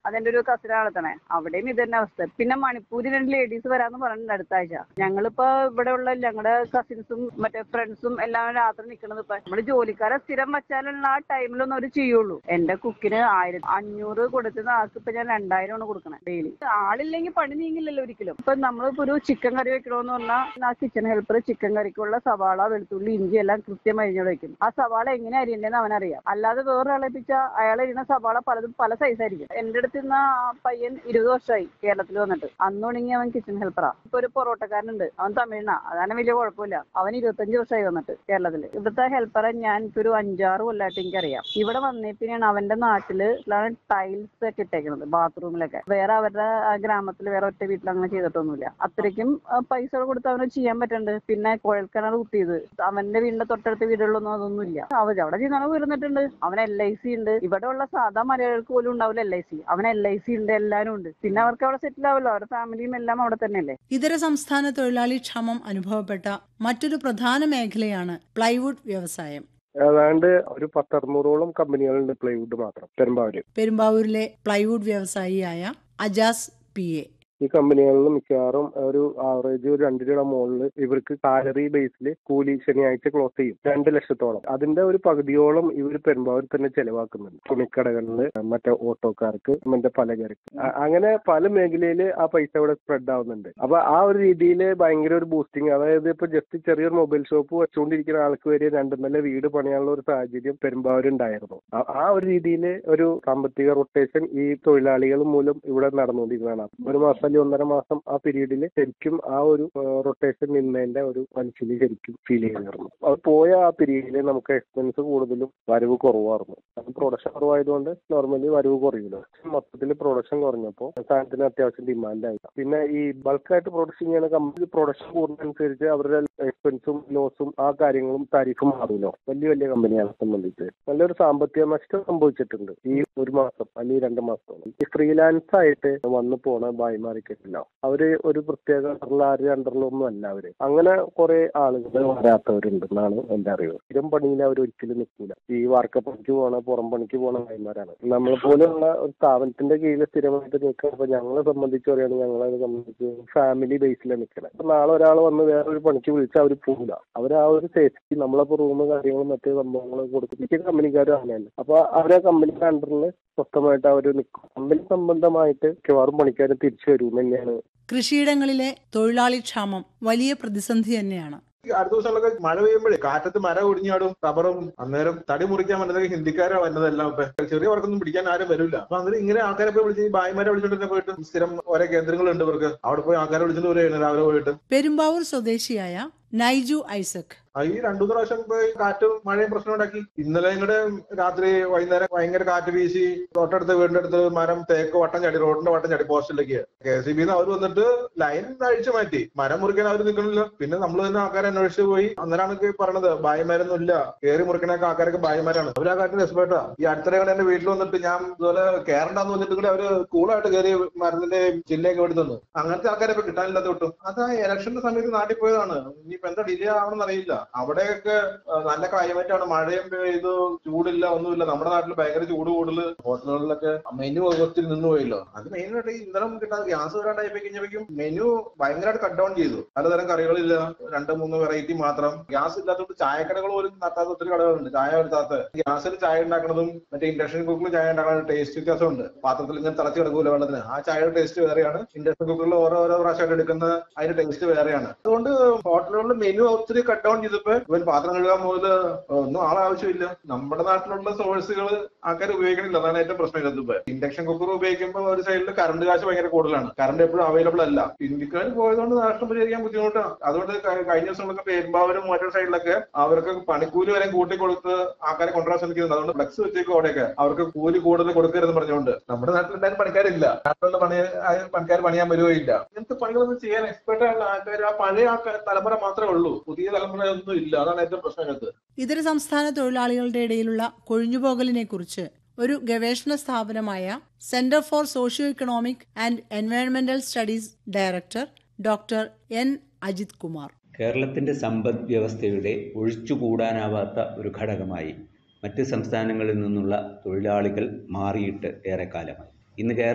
അതെന്റെ ഒരു കസിന നടത്തണേ അവിടെയും ഇത് തന്നെ അവസ്ഥ പിന്നെ മണിപ്പൂരിൽ രണ്ട് ലേഡീസ് വരാന്ന് പറഞ്ഞിട്ടുണ്ട് അടുത്ത ആഴ്ച ഞങ്ങളിപ്പോ ഇവിടെ ഉള്ള ഞങ്ങളുടെ കസിൻസും മറ്റേ ഫ്രണ്ട്സും എല്ലാം രാത്രി നിൽക്കുന്നത് ഇപ്പൊ നമ്മള് ജോലിക്കാരെ സ്ഥിരം വെച്ചാലുള്ള ആ ടൈമിലൊന്നും അവർ ചെയ്യുള്ളൂ എന്റെ കുക്കിന് ആയിരത്തി അഞ്ഞൂറ് കൊടുത്തുന്ന ആൾക്ക് ഇപ്പൊ ഞാൻ രണ്ടായിരമാണ് കൊടുക്കണേ ഡെയിലി ആളില്ലെങ്കിൽ പണി നീങ്ങില്ലല്ലോ ഒരിക്കലും ഇപ്പൊ നമ്മളിപ്പോ ഒരു ചിക്കൻ കറി വെക്കണമെന്ന് പറഞ്ഞാൽ ആ കിച്ചൺ ഹെൽപ്പർ ചിക്കൻ കറിക്കുള്ള സവാള വെളുത്തുള്ളി ഇഞ്ചി എല്ലാം കൃത്യം അരിഞ്ഞോട് വെക്കും ആ സവാള എങ്ങനെ അരിയണ്ടെന്ന് അവനറിയാം അല്ലാതെ വേറെ ആളെപ്പിച്ച അയാൾ അരിയുന്ന സവാള പലതും പല സൈസ് ആയിരിക്കും എന്റെ അടുത്ത് നിന്ന് ആ പയ്യൻ ഇരുപത് വർഷമായി കേരളത്തിൽ വന്നിട്ട് അന്ന് തുടങ്ങി അവൻ കിച്ചൺ ഹെൽപ്പറാ ഇപ്പൊ ഒരു പൊറോട്ടക്കാരനുണ്ട് അവൻ തമിഴിനാ അതാണ് വലിയ കുഴപ്പമില്ല അവൻ ഇരുപത്തഞ്ച് വർഷമായി വന്നിട്ട് കേരളത്തിൽ ഇവിടുത്തെ ഹെൽപ്പറെ ഞാൻ ഇപ്പൊ ഒരു അഞ്ചാറ് കൊല്ലമായിട്ട് എനിക്കറിയാം ഇവിടെ വന്നേ പിന്നെയാണ് അവന്റെ നാട്ടില് ടൈൽസ് ഒക്കെ ഇട്ടേക്കുന്നത് ബാത്റൂമിലൊക്കെ വേറെ അവരുടെ ആ ഗ്രാമത്തിൽ വേറെ ഒറ്റ വീട്ടിൽ അങ്ങനെ ചെയ്തിട്ടൊന്നുമില്ല അത്രയ്ക്കും ആ, പൈസ കൊടുത്ത് അവന് ചെയ്യാൻ പറ്റുന്നുണ്ട് പിന്നെ കുഴൽക്കിണർ കുത്തിയത് അവന്റെ വീടിന്റെ തൊട്ടടുത്ത വീടുകളിലൊന്നും അതൊന്നും ഇല്ല അവർ അവിടെ ചെയ്യുന്ന ഉയർന്നിട്ടുണ്ട് അവൻ എൽ ഐ സി ഉണ്ട് ഇവിടെ ഉള്ള സാധാ മലയാളികൾക്ക് പോലും ഉണ്ടാവില്ല എൽ ഐ സി അവൻ എൽ ഐ സി ഉണ്ട് എല്ലാവരും ഉണ്ട് പിന്നെ അവർക്ക് അവിടെ സെറ്റിൽ ആവുമല്ലോ അവരുടെ ഫാമിലിയും എല്ലാം അവിടെ തന്നെയല്ലേ ഇതര സംസ്ഥാന തൊഴിലാളി ക്ഷാമം അനുഭവപ്പെട്ട മറ്റൊരു പ്രധാന മേഖലയാണ് പ്ലൈവുഡ് വ്യവസായം ഏതാണ്ട് ഒരു പത്തറുന്നൂറോളം കമ്പനികളുണ്ട് പ്ലൈവുഡ് മാത്രം പെരുമ്പാവൂര് പെരുമ്പാവൂരിലെ പ്ലൈവുഡ് വ്യവസായിയായ അജാസ് പി എ ഈ കമ്പനികളിൽ മിക്കവാറും ഒരു ആവറേജ് ഒരു രണ്ട് രൂപയുടെ മുകളിൽ ഇവർക്ക് സാലറി ബേസിൽ കൂലി ശനിയാഴ്ച ക്ലോസ് ചെയ്യും രണ്ട് ലക്ഷത്തോളം അതിന്റെ ഒരു പകുതിയോളം ഇവർ പെരുമ്പാവൂർ തന്നെ ചെലവാക്കുന്നുണ്ട് തുണിക്കടകളിൽ മറ്റേ ഓട്ടോക്കാർക്ക് മറ്റേ പലചരക്ക് അ- അങ്ങനെ പല മേഖലയിൽ ആ പൈസ ഇവിടെ സ്പ്രെഡ് ആവുന്നുണ്ട് അപ്പൊ ആ ഒരു രീതിയിൽ ഭയങ്കര ഒരു ബൂസ്റ്റിംഗ് അതായത് ഇപ്പൊ ജസ്റ്റ് ചെറിയൊരു മൊബൈൽ ഷോപ്പ് വെച്ചുകൊണ്ടിരിക്കുന്ന ആൾക്ക് വരെ രണ്ടു നില വീട് പണിയാനുള്ള ഒരു സാഹചര്യം പെരുമ്പാവൂർ ഉണ്ടായിരുന്നു ആ- ആ ഒരു രീതിയിൽ ഒരു സാമ്പത്തിക റൊട്ടേഷൻ ഈ തൊഴിലാളികൾ മൂലം ഇവിടെ നടന്നുകൊണ്ടിരുന്നതാണ് ഒരു മാസം അല്ലെങ്കിൽ ഒന്നര മാസം ആ പീരീഡിൽ ശരിക്കും ആ ഒരു റൊട്ടേഷൻ നിന്നതിന്റെ ഒരു മനസ്സിൽ ശരിക്കും ഫീൽ ചെയ്തിരുന്നു അത് പോയ ആ പീരീഡിൽ നമുക്ക് എക്സ്പെൻസ് കൂടുതലും വരവ് കുറവായിരുന്നു അത് പ്രൊഡക്ഷൻ കുറവായതുകൊണ്ട് നോർമലി വരവ് കുറയില്ല മൊത്തത്തിൽ പ്രൊഡക്ഷൻ കുറഞ്ഞപ്പോൾ സാധനത്തിന് അത്യാവശ്യം ഡിമാൻഡായി പിന്നെ ഈ ബൾക്കായിട്ട് പ്രൊഡക്ഷൻ ചെയ്യുന്ന കമ്പനി പ്രൊഡക്ഷൻ കൂടുന്നതനുസരിച്ച് അവരുടെ എക്സ്പെൻസും ലോസും ആ കാര്യങ്ങളും താരിഫും മാറുമല്ലോ വലിയ വലിയ കമ്പനികളെ സംബന്ധിച്ച് നല്ലൊരു സാമ്പത്തിക നഷ്ടം സംഭവിച്ചിട്ടുണ്ട് ഈ ഒരു മാസം അല്ലെങ്കിൽ രണ്ട് മാസത്തോളം ഈ ഫ്രീലാൻസ് ആയിട്ട് വന്നു പോണ ഭായിമാർക്കില്ല അവര് ഒരു പ്രത്യേക ആരുടെ അണ്ടറിലൊന്നും അല്ല അവര് അങ്ങനെ കുറെ ആളുകൾ വരാത്തവരുണ്ടെന്നാണ് എന്റെ അറിവ് സ്ഥിരം പണിയിൽ അവർ ഒരിക്കലും നിൽക്കില്ല ഈ വാർക്കപ്പണിക്ക് പോണ പുറം പണിക്ക് പോണ ഭായിമാരാണ് നമ്മളെ പോലെയുള്ള ഒരു സ്ഥാപനത്തിന്റെ കീഴിൽ സ്ഥിരമായിട്ട് നിൽക്കുക അപ്പൊ ഞങ്ങളെ സംബന്ധിച്ച് പറയുകയാണെങ്കിൽ ഞങ്ങളെ സംബന്ധിച്ച് ഫാമിലി ബേസിലാണ് നിൽക്കണത് അപ്പൊ നാളെ ഒരാൾ വന്ന് വേറൊരു പണിക്ക് വിളിച്ചാൽ അവർ പോകില്ല അവർ ആ ഒരു സേഫ്റ്റി നമ്മളിപ്പോ റൂം കാര്യങ്ങളും മറ്റു സംഭവങ്ങളും കൊടുക്കും മിക്ക കമ്പനിക്കാരും അങ്ങനെയല്ല അപ്പൊ അവരെ കമ്പനിയുടെ അണ്ടറിൽ സ്വസ്ഥമായിട്ട് അവർ നിൽക്കും കമ്പനി സംബന്ധമായിട്ട് മിക്കവാറും പണിക്കാർ തിരിച്ചു വരും തന്നെയാണ് കൃഷിയിടങ്ങളിലെ തൊഴിലാളി ക്ഷാമം വലിയ പ്രതിസന്ധി തന്നെയാണ് ഈ അടുത്ത ദിവസങ്ങളൊക്കെ മഴ പെയ്യുമ്പോഴേ കാറ്റത്ത് മരം ഒടിഞ്ഞാടും റബ്ബറും അന്നേരം തടി മുറിക്കാൻ വന്നത് ഹിന്ദിക്കാരാ വന്നതെല്ലാം ഇപ്പൊ ചെറിയ വർക്കൊന്നും പിടിക്കാൻ ആരും വരില്ല അപ്പൊ അന്നേരം ഇങ്ങനെ ആൾക്കാരെ പോയി വിളിച്ച് ഈ ഭായിമാരെ വിളിച്ചോണ്ട് തന്നെ പോയിട്ട് സ്ഥിരം ഓരോ കേന്ദ്രങ്ങളുണ്ട് ഇവർക്ക് അവിടെ പോയി ആൾക്കാരെ വിളിച്ചിട്ട് വരികയാണ് രാവിലെ പോയിട്ട് പെരുമ്പാവൂർ സ്വദേശിയായ നൈജു ഐസക് ആ ഈ രണ്ടു മൂന്ന് പ്രാവശ്യം പോയി കാറ്റും മഴയും പ്രശ്നം ഉണ്ടാക്കി ഇന്നലെ ഇങ്ങടെ രാത്രി വൈകുന്നേരം ഭയങ്കര കാറ്റ് വീശി തൊട്ടടുത്ത് വീടിന്റെ അടുത്ത് മരം തേക്ക് വട്ടം ചാടി റോഡിന്റെ വട്ടം ചാടി പോസ്റ്റിലേക്ക് കെ സി ബിന്ന് അവർ വന്നിട്ട് ലൈൻ അഴിച്ചു മാറ്റി മരം മുറിക്കാൻ അവർ നിൽക്കണില്ല പിന്നെ നമ്മൾ തന്നെ ആൾക്കാരെ അന്വേഷിച്ച് പോയി അന്നേരമാണ് ഈ പറഞ്ഞത് ഭായിമാരൊന്നും ഇല്ല കയറി മുറിക്കണൊക്കെ ആൾക്കാരൊക്കെ ഭായിമാരാണ് അവർ ആ കാര്യം എക്സ്പേർട്ടാ ഈ അടുത്തിടെ എന്റെ വീട്ടിൽ വന്നിട്ട് ഞാൻ ഇതുപോലെ കയറണ്ടെന്ന് വന്നിട്ട് കൂടെ അവര് കൂളായിട്ട് കയറി മരത്തിന്റെ ചില്ലയൊക്കെ എടുത്തു തന്നു അങ്ങനത്തെ ആൾക്കാരെ ഇപ്പൊ കിട്ടാനില്ലാത്ത വിട്ടു അത് ആ ഇലക്ഷന്റെ സമയത്ത് നാട്ടിൽ പോയതാണ് ഇനിയിപ്പോ എന്താ ഡിലേ ആവണമെന്ന് അറിയില്ല അവിടെയൊക്കെ ആ, നല്ല ക്ലൈമറ്റ് ആണ് മഴയും പെയ്തു ചൂടില്ല ഒന്നുമില്ല നമ്മുടെ നാട്ടിൽ ഭയങ്കര ചൂട് കൂടുതൽ ഹോട്ടലുകളിലൊക്കെ മെനു ഒത്തിരി നിന്ന് പോയല്ലോ അത് മെയിനായിട്ട് ഈ ഇന്ധനം കിട്ടാതെ ഗ്യാസ് വരാണ്ടായി പോയി കഴിഞ്ഞപ്പോഴേക്കും മെനു ഭയങ്കരമായിട്ട് കട്ട് ഡൗൺ ചെയ്തു പലതരം കറികളില്ല രണ്ട് മൂന്ന് വെറൈറ്റി മാത്രം ഗ്യാസ് ഇല്ലാത്തതുകൊണ്ട് ചായക്കടകൾ പോലും നടത്താത്ത ഒത്തിരി കടകളുണ്ട് ചായ വരുത്താത്ത ഗ്യാസിൽ ചായ ഉണ്ടാക്കുന്നതും മറ്റേ ഇൻഡക്ഷൻ കുക്കറിൽ ചായ ഉണ്ടാക്കുന്ന ടേസ്റ്റ് വ്യത്യാസമുണ്ട് പാത്രത്തിൽ ഇങ്ങനെ തിളച്ച് കിടക്കൂല വെള്ളത്തിന് ആ ചായയുടെ ടേസ്റ്റ് വേറെയാണ് ഇൻഡക്ഷൻ കുക്കറിൽ ഓരോ ഓരോ പ്രാവശ്യമായിട്ട് എടുക്കുന്ന അതിന്റെ ടേസ്റ്റ് വേറെയാണ് അതുകൊണ്ട് ഹോട്ടലുകളിൽ മെനു ഒത്തിരി കട്ട് ഡൗൺ ചെയ്തപ്പോ ഇവൻ പാത്രം കഴുകാൻ മുതല് ഒന്നും ആളെ ആവശ്യമില്ല നമ്മുടെ നാട്ടിലുള്ള സോഴ്സുകൾ ആൾക്കാർ ഉപയോഗിക്കണില്ല അതാണ് ഏറ്റവും പ്രശ്നം ഇതിനകത്ത് ഇപ്പൊ ഇൻഡക്ഷൻ കുക്കർ ഉപയോഗിക്കുമ്പോൾ ഒരു സൈഡിൽ കറണ്ട് കാശ് ഭയങ്കര കൂടുതലാണ് കറണ്ട് എപ്പോഴും അവൈലബിൾ അല്ല ഇന്ത്യക്കാർ പോയതുകൊണ്ട് നാഷ്ടം പരിഹരിക്കാൻ ബുദ്ധിമുട്ടാണ് അതുകൊണ്ട് ക- കഴിഞ്ഞ ദിവസങ്ങളൊക്കെ പെരുമ്പാവൂരും മറ്റൊരു സൈഡിലൊക്കെ അവർക്ക് പണിക്കൂലി വരെ കൂട്ടി കൊടുത്ത് ആൾക്കാരെ കൊണ്ടുവരാൻ ശ്രമിക്കുന്നുണ്ട് അതുകൊണ്ട് ഫ്ലെക്സ് വെച്ചേക്കും അവിടെയൊക്കെ അവർക്ക് കൂലി കൂടുതൽ കൊടുക്കരുതെന്ന് പറഞ്ഞുകൊണ്ട് നമ്മുടെ നാട്ടിൽ എന്തായാലും പണിക്കാരില്ല നാട്ടിലുള്ള പണി ആ പണിക്കാർ പണിയാൻ വരുകയില്ല ഇങ്ങനത്തെ പണികളൊന്നും ചെയ്യാൻ എക്സ്പെർട്ട് ആയിട്ടുള്ള ആൾക്കാർ ആ പഴയ ആൾക്കാർ തലമുറ മാത്രമേ ഉള്ളൂ പുതിയ തലമുറ ഒന്നും ഇല്ല അതാണ് ഏറ്റവും പ്രശ്നം ഇതിനകത്ത് ഇതര സംസ്ഥാന തൊഴിലാളികളുടെ ഇടയിലുള്ള കൊഴിഞ്ഞുപോകലിനെ കുറിച്ച് ഒരു ഗവേഷണ സ്ഥാപനമായ centre for socio economic and എൻവയോൺമെന്റൽ studies director doctor N Ajith Kumar കേരളത്തിൻ്റെ സമ്പദ് വ്യവസ്ഥയുടെ ഒഴിച്ചുകൂടാനാവാത്ത ഒരു ഘടകമായി മറ്റ് സംസ്ഥാനങ്ങളിൽ നിന്നുള്ള തൊഴിലാളികൾ മാറിയിട്ട് ഏറെക്കാലമായി ഇന്ന് കേരള